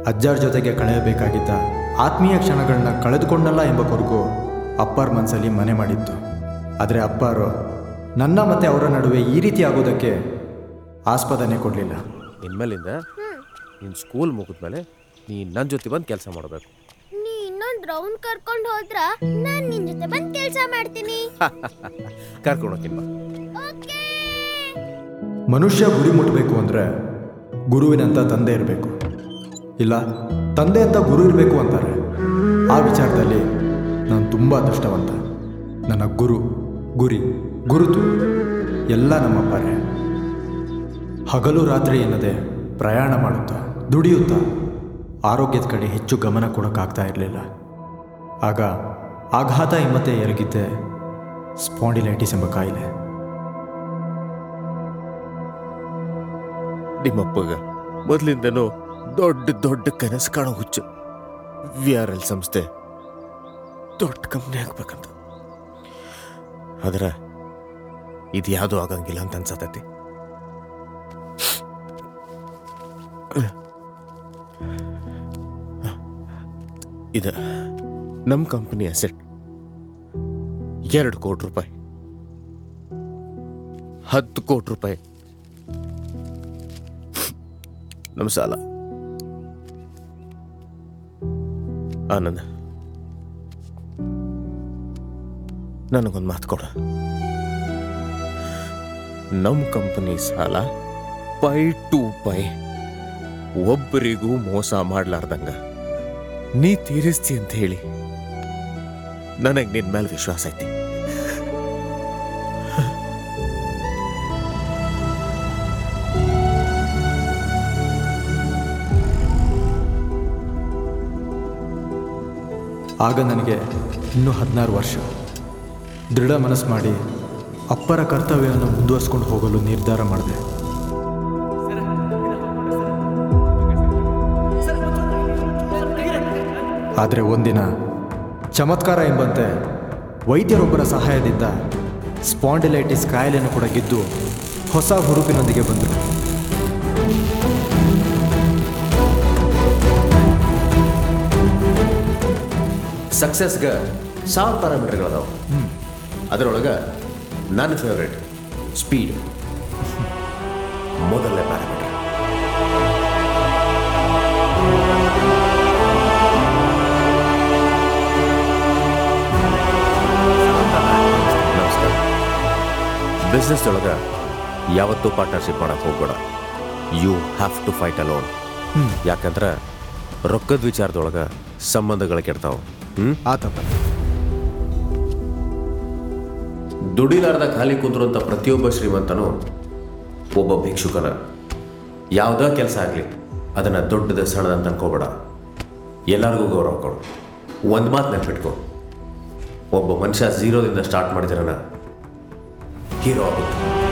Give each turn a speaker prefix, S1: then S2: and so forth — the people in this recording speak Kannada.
S1: ಅಜ್ಜಾರ ಜೊತೆಗೆ ಕಳೆಯಬೇಕಾಗಿದ್ದ ಆತ್ಮೀಯ ಕ್ಷಣಗಳನ್ನ ಕಳೆದುಕೊಂಡಲ್ಲ ಎಂಬ ಕೊರಗು ಅಪ್ಪರ ಮನಸ್ಸಲ್ಲಿ ಮನೆ ಮಾಡಿತ್ತು ಆದರೆ ಅಪ್ಪಾರು ನನ್ನ ಮತ್ತು ಅವರ ನಡುವೆ ಈ ರೀತಿ ಆಗೋದಕ್ಕೆ ಆಸ್ಪದನೆ ಕೊಡಲಿಲ್ಲ
S2: ಇನ್ಮೇಲಿಂದ ನಿನ್ನ ಸ್ಕೂಲ್ ಮುಗಿದ್ಮೇಲೆ ನೀನು ನನ್ನ ಜೊತೆ ಬಂದು ಕೆಲಸ ಮಾಡಬೇಕು
S3: ನೀ ಇನ್ನೊಂದ್ ರೌಂಡ್ ಕರ್ಕೊಂಡ್ ಹೋದ್ರ ನಾನ್ ನಿನ್ ಜೊತೆ ಬಂದ್ ಕೆಲ್ಸ ಮಾಡ್ತೀನಿ
S2: ಕರ್ಕೊಂಡೋಗಿಲ್ವಾ
S3: ಓಕೆ
S1: ಮನುಷ್ಯ ಗುರಿ ಮುಟ್ಟಬೇಕು ಅಂದರೆ ಗುರುವಿನಂಥ ತಂದೆ ಇರಬೇಕು ಇಲ್ಲ ತಂದೆ ಅಂತ ಗುರು ಇರಬೇಕು ಅಂತಾರೆ ಆ ವಿಚಾರದಲ್ಲಿ ನಾನು ತುಂಬ ಅದೃಷ್ಟವಂತ ನನ್ನ ಗುರು ಗುರಿ ಗುರುತು ಎಲ್ಲ ನಮ್ಮಪ್ಪರೇ ಹಗಲು ರಾತ್ರಿ ಎನ್ನದೆ ಪ್ರಯಾಣ ಮಾಡುತ್ತಾ ದುಡಿಯುತ್ತಾ ಆರೋಗ್ಯದ ಕಡೆ ಹೆಚ್ಚು ಗಮನ ಕೊಡೋಕ್ಕಾಗ್ತಾ ಇರಲಿಲ್ಲ ಆಗ ಆಘಾತ ಎಂಬತ್ತೆ ಎರಗಿದ್ದೆ ಸ್ಪಾಂಡಿಲೈಟಿಸ್ ಎಂಬ ಕಾಯಿಲೆ
S2: ನಿಮ್ಮಪ್ಪಗ ಮೊದಲಿಂದನೂ ದೊಡ್ಡ ದೊಡ್ಡ ಕನಸು ಕಾಣೋ ಹುಚ್ಚು ವಿ ಆರ್ ಎಲ್ ಸಂಸ್ಥೆ ದೊಡ್ಡ ಕಂಪ್ನಿ ಆಗ್ಬೇಕಂತ ಆದ್ರೆ ಇದು ಯಾವುದೂ ಆಗಂಗಿಲ್ಲ ಅಂತ ಅನ್ಸತೈತಿ ಇದು ನಮ್ಮ ಕಂಪನಿ ಅಸೆಟ್ ಎರಡು ಕೋಟಿ ರೂಪಾಯಿ ಹತ್ತು ಕೋಟಿ ರೂಪಾಯಿ ನಮ್ಮ ಸಾಲ ಆನಂದ ನನಗೊಂದು ಮಾತು ಕೊಡ ನಮ್ಮ ಕಂಪನಿ ಸಾಲ ಪೈ ಟು ಪೈ ಒಬ್ಬರಿಗೂ ಮೋಸ ಮಾಡ್ಲಾರ್ದಂಗ ನೀ ತೀರಿಸ್ತಿ ಅಂತ ಹೇಳಿ ನನಗೆ ನಿನ್ ಮೇಲೆ ವಿಶ್ವಾಸ ಐತಿ
S1: ಆಗ ನನಗೆ ಇನ್ನೂ ಹದಿನಾರು ವರ್ಷ ದೃಢ ಮನಸ್ಸು ಮಾಡಿ ಅಪ್ಪರ ಕರ್ತವ್ಯವನ್ನು ಮುಂದುವರಿಸ್ಕೊಂಡು ಹೋಗಲು ನಿರ್ಧಾರ ಮಾಡಿದೆ ಆದರೆ ಒಂದಿನ ಚಮತ್ಕಾರ ಎಂಬಂತೆ ವೈದ್ಯರೊಬ್ಬರ ಸಹಾಯದಿಂದ ಸ್ಪಾಂಡಿಲೈಟಿಸ್ ಕಾಯಿಲೆಯನ್ನು ಕೂಡ ಗೆದ್ದು ಹೊಸ ಹುರುಪಿನೊಂದಿಗೆ ಬಂದರು
S2: ಸಕ್ಸಸ್ಗೆ ಸಾವಿರ ಪ್ಯಾರಾಮೀಟರ್ಗಳು ಅದಾವ ಅದರೊಳಗೆ ನನ್ನ ಫೇವ್ರೇಟ್ ಸ್ಪೀಡ್ ಮೊದಲನೇ ಪ್ಯಾರಾಮೀಟರ್ ನಮಸ್ಕಾರ ಬಿಸ್ನೆಸ್ ಒಳಗೆ ಯಾವತ್ತೂ ಪಾರ್ಟ್ನರ್ಶಿಪ್ ಮಾಡಕ್ಕೆ ಹೋಗ್ಬೇಡ you have to fight alone ಯಾಕಂದ್ರೆ ರೊಕ್ಕದ ವಿಚಾರದೊಳಗೆ ಸಂಬಂಧಗಳು ಕೆಡ್ತಾವ ಹ್ಞೂ
S1: ಆತಪ್ಪ
S2: ದುಡಿಲಾರ್ದ ಖಾಲಿ ಕುಂದ್ರಂಥ ಪ್ರತಿಯೊಬ್ಬ ಶ್ರೀಮಂತನು ಒಬ್ಬ ಭಿಕ್ಷುಕನ ಯಾವುದೇ ಕೆಲಸ ಆಗಲಿ ಅದನ್ನು ದೊಡ್ಡದ ಸಣ್ಣದಂತ ಅನ್ಕೋಬೇಡ ಎಲ್ಲರಿಗೂ ಗೌರವ ಕೊಡು ಒಂದು ಮಾತು ನೆನ್ಪಿಟ್ಕೊ ಒಬ್ಬ ಮನುಷ್ಯ ಝೀರೋದಿಂದ ಸ್ಟಾರ್ಟ್ ಮಾಡಿದ್ರನ ಹೀರೋ ಆಗುತ್ತೆ